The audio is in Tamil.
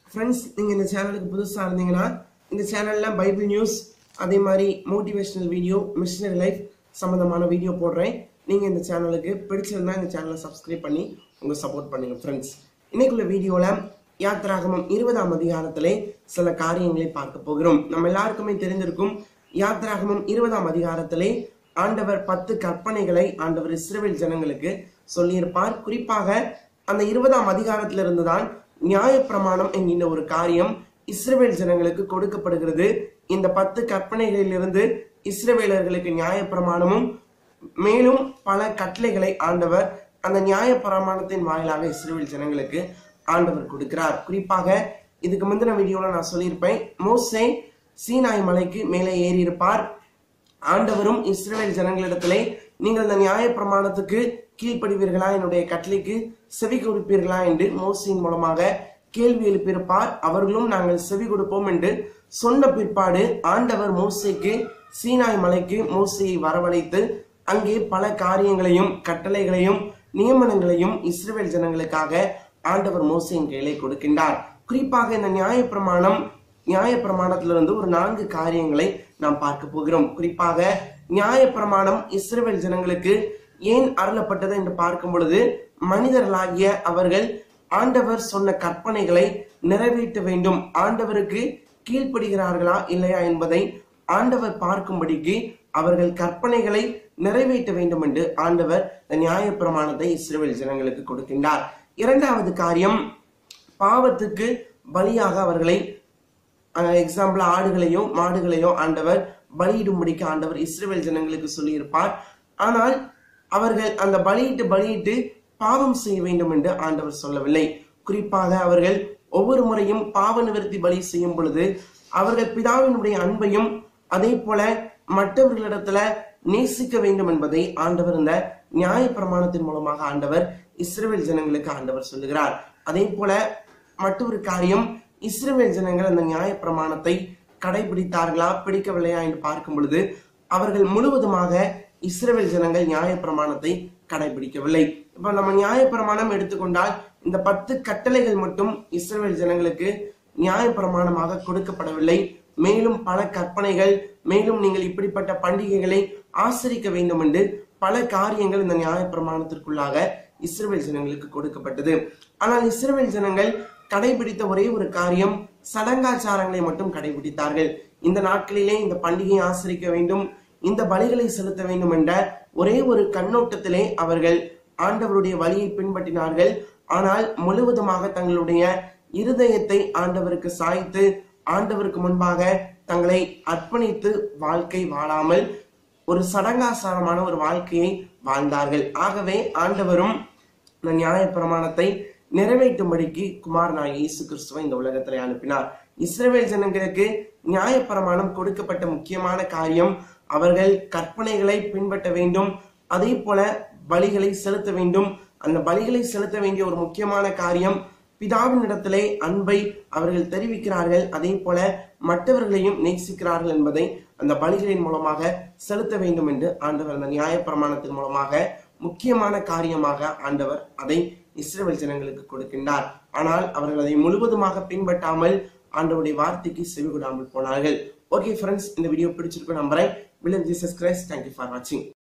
ஃப்ரெண்ட்ஸ் நீங்கள் இந்த சேனலுக்கு புதுசாக இருந்தீங்கன்னா இந்த சேனலில் பைபிள் நியூஸ் அதே மாதிரி மோட்டிவேஷனல் வீடியோ மிஷினரி லைஃப் சம்மந்தமான வீடியோ போடுறேன் நீங்கள் இந்த சேனலுக்கு பிடிச்சிருந்தா இந்த சேனலை சப்ஸ்கிரைப் பண்ணி உங்கள் சப்போர்ட் பண்ணுங்க ஃப்ரெண்ட்ஸ் இன்னைக்குள்ள வீடியோவில் யாத்ராகமம் இருபதாம் அதிகாரத்திலே சில காரியங்களை பார்க்க போகிறோம் நம்ம எல்லாருக்குமே தெரிந்திருக்கும் யாத்ராகமம் இருபதாம் அதிகாரத்திலே ஆண்டவர் பத்து கற்பனைகளை ஆண்டவர் இஸ்ரவேல் ஜனங்களுக்கு சொல்லியிருப்பார் குறிப்பாக அந்த இருபதாம் அதிகாரத்திலிருந்து தான் நியாயப்பிரமாணம் என்கின்ற ஒரு காரியம் இஸ்ரவேல் ஜனங்களுக்கு கொடுக்கப்படுகிறது இந்த பத்து கற்பனைகளிலிருந்து இஸ்ரவேலர்களுக்கு நியாயப்பிரமாணமும் மேலும் பல கட்டளைகளை ஆண்டவர் அந்த நியாயப்பிரமாணத்தின் வாயிலாக இஸ்ரவேல் ஜனங்களுக்கு ஆண்டவர் கொடுக்கிறார் குறிப்பாக இதுக்கு முந்தின வீடியோல நான் சொல்லியிருப்பேன் மோசே சீனாய் மலைக்கு மேலே ஏறி இருப்பார் ஆண்டவரும் இஸ்ரவேல் ஜனங்களிடத்திலே நீங்கள் இந்த நியாய பிரமாணத்துக்கு கீழ்ப்படிவீர்களா என்னுடைய கட்டளைக்கு செவி கொடுப்பீர்களா என்று மோசியின் மூலமாக கேள்வி எழுப்பியிருப்பார் அவர்களும் நாங்கள் செவி கொடுப்போம் என்று சொன்ன பிற்பாடு ஆண்டவர் மோசைக்கு சீனாய் மலைக்கு மோசையை வரவழைத்து அங்கே பல காரியங்களையும் கட்டளைகளையும் நியமனங்களையும் இஸ்ரவேல் ஜனங்களுக்காக ஆண்டவர் மோசையின் கையிலே கொடுக்கின்றார் குறிப்பாக இந்த நியாய பிரமாணம் நியாய பிரமாணத்திலிருந்து ஒரு நான்கு காரியங்களை நாம் பார்க்க போகிறோம் குறிப்பாக நியாய பிரமாணம் இஸ்ரவேல் ஜனங்களுக்கு ஏன் அருளப்பட்டது என்று பார்க்கும் பொழுது மனிதர்களாகிய அவர்கள் ஆண்டவர் சொன்ன கற்பனைகளை நிறைவேற்ற வேண்டும் ஆண்டவருக்கு கீழ்ப்படுகிறார்களா இல்லையா என்பதை ஆண்டவர் பார்க்கும்படிக்கு அவர்கள் கற்பனைகளை நிறைவேற்ற வேண்டும் என்று ஆண்டவர் இந்த நியாய பிரமாணத்தை இஸ்ரவேல் ஜனங்களுக்கு கொடுக்கின்றார் இரண்டாவது காரியம் பாவத்துக்கு பலியாக அவர்களை எக்ஸாம்பிள் ஆடுகளையோ மாடுகளையோ ஆண்டவர் பலியிடும்படிக்கு ஆண்டவர் இஸ்ரேல் ஜனங்களுக்கு சொல்லியிருப்பார் ஆனால் அவர்கள் அந்த பலியிட்டு பலியிட்டு பாவம் செய்ய வேண்டும் என்று ஆண்டவர் சொல்லவில்லை குறிப்பாக அவர்கள் ஒவ்வொரு முறையும் பாவ நிவர்த்தி பலி செய்யும் பொழுது அவர்கள் பிதாவினுடைய அன்பையும் அதே போல மற்றவர்களிடத்துல நேசிக்க வேண்டும் என்பதை ஆண்டவர் இந்த நியாய பிரமாணத்தின் மூலமாக ஆண்டவர் இஸ்ரேல் ஜனங்களுக்கு ஆண்டவர் சொல்லுகிறார் அதே போல மற்றொரு காரியம் இஸ்ரேல் ஜனங்கள் அந்த நியாய பிரமாணத்தை கடைபிடித்தார்களா பிடிக்கவில்லையா என்று பார்க்கும் பொழுது அவர்கள் முழுவதுமாக இஸ்ரேல் ஜனங்கள் நியாய பிரமாணத்தை கடைபிடிக்கவில்லை இப்ப நம்ம நியாய பிரமாணம் எடுத்துக்கொண்டால் இந்த பத்து கட்டளைகள் மட்டும் இஸ்ரேல் ஜனங்களுக்கு நியாய பிரமாணமாக கொடுக்கப்படவில்லை மேலும் பல கற்பனைகள் மேலும் நீங்கள் இப்படிப்பட்ட பண்டிகைகளை ஆசரிக்க வேண்டும் என்று பல காரியங்கள் இந்த நியாய பிரமாணத்திற்குள்ளாக இஸ்ரேல் ஜனங்களுக்கு கொடுக்கப்பட்டது ஆனால் இஸ்ரேல் ஜனங்கள் கடைபிடித்த ஒரே ஒரு காரியம் சடங்காச்சாரங்களை மட்டும் கடைபிடித்தார்கள் இந்த நாட்களிலே இந்த பண்டிகையை ஆசரிக்க வேண்டும் இந்த பலிகளை செலுத்த வேண்டும் என்ற ஒரே ஒரு கண்ணோட்டத்திலே அவர்கள் ஆண்டவருடைய வழியை பின்பற்றினார்கள் ஆனால் முழுவதுமாக தங்களுடைய இருதயத்தை ஆண்டவருக்கு சாய்த்து ஆண்டவருக்கு முன்பாக தங்களை அர்ப்பணித்து வாழ்க்கை வாழாமல் ஒரு சடங்காசாரமான ஒரு வாழ்க்கையை வாழ்ந்தார்கள் ஆகவே ஆண்டவரும் இந்த நியாய பிரமாணத்தை நிறைவேற்றும்படிக்கு குமாரனாக இயேசு கிறிஸ்துவை இந்த உலகத்திலே அனுப்பினார் இஸ்ரேல் ஜனங்களுக்கு நியாய பிரமாணம் கொடுக்கப்பட்ட முக்கியமான காரியம் அவர்கள் கற்பனைகளை பின்பற்ற வேண்டும் அதே போல பலிகளை செலுத்த வேண்டும் அந்த பலிகளை செலுத்த வேண்டிய ஒரு முக்கியமான காரியம் பிதாவின் இடத்திலே அன்பை அவர்கள் தெரிவிக்கிறார்கள் அதே போல மற்றவர்களையும் நேசிக்கிறார்கள் என்பதை அந்த பலிகளின் மூலமாக செலுத்த வேண்டும் என்று ஆண்டவர் அந்த நியாய பிரமாணத்தின் மூலமாக முக்கியமான காரியமாக ஆண்டவர் அதை இஸ்ரேல் ஜனங்களுக்கு கொடுக்கின்றார் ஆனால் அவர்கள் அதை முழுவதுமாக பின்பற்றாமல் ஆண்டவருடைய வார்த்தைக்கு செவிகொடாமல் போனார்கள் ஓகே ஃப்ரெண்ட்ஸ் இந்த வீடியோ பிடிச்சிருக்கும் நம்புறேன் வில்லம் ஜீசஸ் கிரைஸ்ட் தேங்க்யூ ஃபார் வாட்சிங்